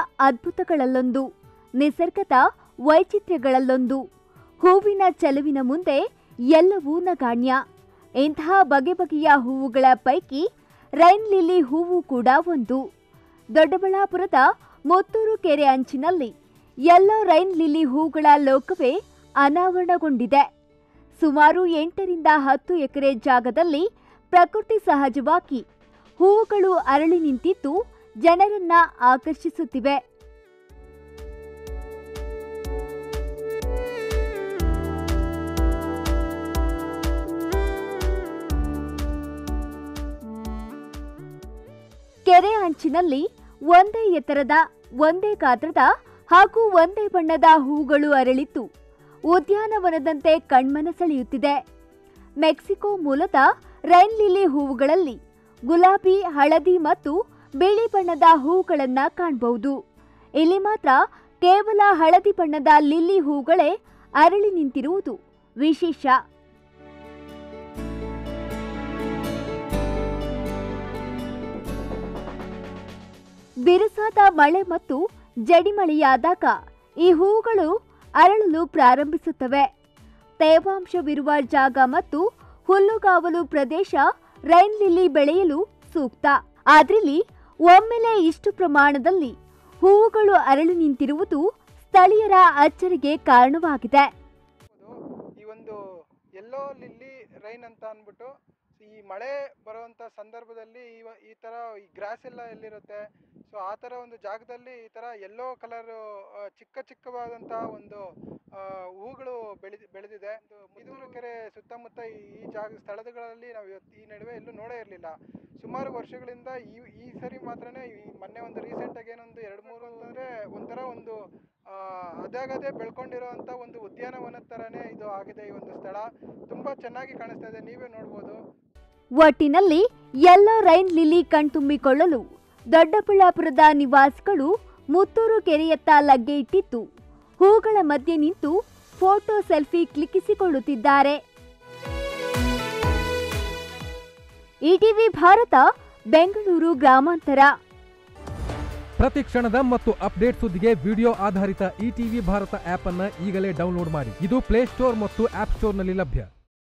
ಅದ್ಭುತಗಳಲ್ಲೊಂದು ನಿಸರ್ಗದ ವೈಚಿತ್ರ್ಯಗಳಲ್ಲೊಂದು ಹೂವಿನ ಚೆಲುವಿನ ಮುಂದೆ ಎಲ್ಲವೂ ನಗಾಣ್ಯ ಇಂತಹ ಬಗೆ ಬಗೆಯ ಹೂವುಗಳ ಪೈಕಿ ರೈನ್ ಲಿಲಿ ಹೂವು ಕೂಡ ಒಂದು ದೊಡ್ಡಬಳ್ಳಾಪುರದ ಮುತ್ತೂರು ಕೆರೆ ಅಂಚಿನಲ್ಲಿ ಎಲ್ಲೋ ರೈನ್ ಲಿಲಿ ಹೂಗಳ ಲೋಕವೇ ಅನಾವರಣಗೊಂಡಿದೆ ಸುಮಾರು ಎಂಟರಿಂದ ಹತ್ತು ಎಕರೆ ಜಾಗದಲ್ಲಿ ಪ್ರಕೃತಿ ಸಹಜವಾಗಿ ಹೂವುಗಳು ಅರಳಿ ನಿಂತಿದ್ದು ಜನರನ್ನ ಆಕರ್ಷಿಸುತ್ತಿವೆ ಕೆರೆ ಅಂಚಿನಲ್ಲಿ ಒಂದೇ ಎತ್ತರದ ಒಂದೇ ಗಾತ್ರದ ಹಾಗೂ ಒಂದೇ ಬಣ್ಣದ ಹೂಗಳು ಅರಳಿದ್ದು ಉದ್ಯಾನವನದಂತೆ ಕಣ್ಮನ ಸೆಳೆಯುತ್ತಿದೆ ಮೆಕ್ಸಿಕೋ ಮೂಲದ ರೈನ್ ಲಿಲಿ ಹೂವುಗಳಲ್ಲಿ ಗುಲಾಬಿ ಹಳದಿ ಮತ್ತು ಬಿಳಿ ಬಣ್ಣದ ಹೂಗಳನ್ನ ಕಾಣಬಹುದು ಇಲ್ಲಿ ಮಾತ್ರ ಕೇವಲ ಹಳದಿ ಬಣ್ಣದ ಲಿಲ್ಲಿ ಹೂಗಳೇ ಅರಳಿ ನಿಂತಿರುವುದು ವಿಶೇಷ ಬಿರುಸಾದ ಮಳೆ ಮತ್ತು ಜಡಿಮಳೆಯಾದಾಗ ಈ ಹೂಗಳು ಅರಳಲು ಪ್ರಾರಂಭಿಸುತ್ತವೆ ತೇವಾಂಶವಿರುವ ಜಾಗ ಮತ್ತು ಹುಲ್ಲುಗಾವಲು ಪ್ರದೇಶ ರೈನ್ ಲಿಲ್ಲಿ ಬೆಳೆಯಲು ಸೂಕ್ತ ಆದ್ರಲ್ಲಿ ಒಮ್ಮೆಲೆ ಇಷ್ಟು ಪ್ರಮಾಣದಲ್ಲಿ ಹೂವುಗಳು ಅರಳಿ ನಿಂತಿರುವುದು ಸ್ಥಳೀಯರ ಅಚ್ಚರಿಗೆ ಕಾರಣವಾಗಿದೆ ಈ ಒಂದು ಎಲ್ಲೋ ಲಿಲ್ಲಿ ರೈನ್ ಅಂತ ಅಂದ್ಬಿಟ್ಟು ಈ ಮಳೆ ಬರುವಂಥ ಸಂದರ್ಭದಲ್ಲಿ ಈ ವ- ಈ ಥರ ಈ ಗ್ರಾಸ್ ಎಲ್ಲ ಎಲ್ಲಿರುತ್ತೆ ಸೊ ಆ ಥರ ಒಂದು ಜಾಗದಲ್ಲಿ ಈ ಥರ ಎಲ್ಲೋ ಕಲರ್ ಚಿಕ್ಕ ಚಿಕ್ಕವಾದಂಥ ಒಂದು ಆ, ಹೂಗಳು ಬೆಳೆ ಬೆಳೆದಿದೆ ಇದು ಮುದೂರು ಕೆರೆ ಸುತ್ತಮುತ್ತ ಈ ಈ ಜಾಗ ಸ್ಥಳಗಳಲ್ಲಿ ನಾವು ಇವತ್ತು ಈ ನಡುವೆ ಎಲ್ಲೂ ನೋಡೇ ಇರಲಿಲ್ಲ ಸುಮಾರು ವರ್ಷಗಳಿಂದ ಈ ಈ ಸರಿ ಮಾತ್ರನೇ ಈ ಮೊನ್ನೆ ಒಂದು ರೀಸೆಂಟಾಗಿ ಏನೊಂದು ಎರಡು ಮೂರು ಅಂತಂದರೆ ಒಂಥರ ಒಂದು ಆ, ಅದಾಗದೇ ಬೆಳ್ಕೊಂಡಿರೋವಂಥ ಒಂದು ಉದ್ಯಾನವನದ ಥರನೇ ಇದು ಆಗಿದೆ ಈ ಒಂದು ಸ್ಥಳ ತುಂಬ ಚೆನ್ನಾಗಿ ಕಾಣಿಸ್ತಾ ಇದೆ ನೀವೇ ನೋಡ್ಬೋದು ಒಟ್ಟಿನಲ್ಲಿ ಎಲ್ಲೋ ರೈನ್ ಲಿಲಿ ಕಣ್ತುಂಬಿಕೊಳ್ಳಲು ದೊಡ್ಡಬಳ್ಳಾಪುರದ ನಿವಾಸಿಗಳು ಮುತ್ತೂರು ಕೆರೆಯತ್ತ ಲಗ್ಗೆ ಇಟ್ಟಿದ್ದು ಹೂಗಳ ಮಧ್ಯೆ ನಿಂತು ಫೋಟೋ ಸೆಲ್ಫಿ ಕ್ಲಿಕ್ಕಿಸಿಕೊಳ್ಳುತ್ತಿದ್ದಾರೆ ಇಟಿವಿ ಭಾರತ ಬೆಂಗಳೂರು ಗ್ರಾಮಾಂತರ ಪ್ರತಿ ಕ್ಷಣದ ಮತ್ತು ಅಪ್ಡೇಟ್ ಸುದ್ದಿಗೆ ವಿಡಿಯೋ ಆಧಾರಿತ ಇಟಿವಿ ಭಾರತ ಆಪ್ ಅನ್ನ ಈಗಲೇ ಡೌನ್ಲೋಡ್ ಮಾಡಿ ಇದು ಪ್ಲೇಸ್ಟೋರ್ ಮತ್ತು ಆಪ್ ಸ್ಟೋರ್ನಲ್ಲಿ ಲಭ್ಯ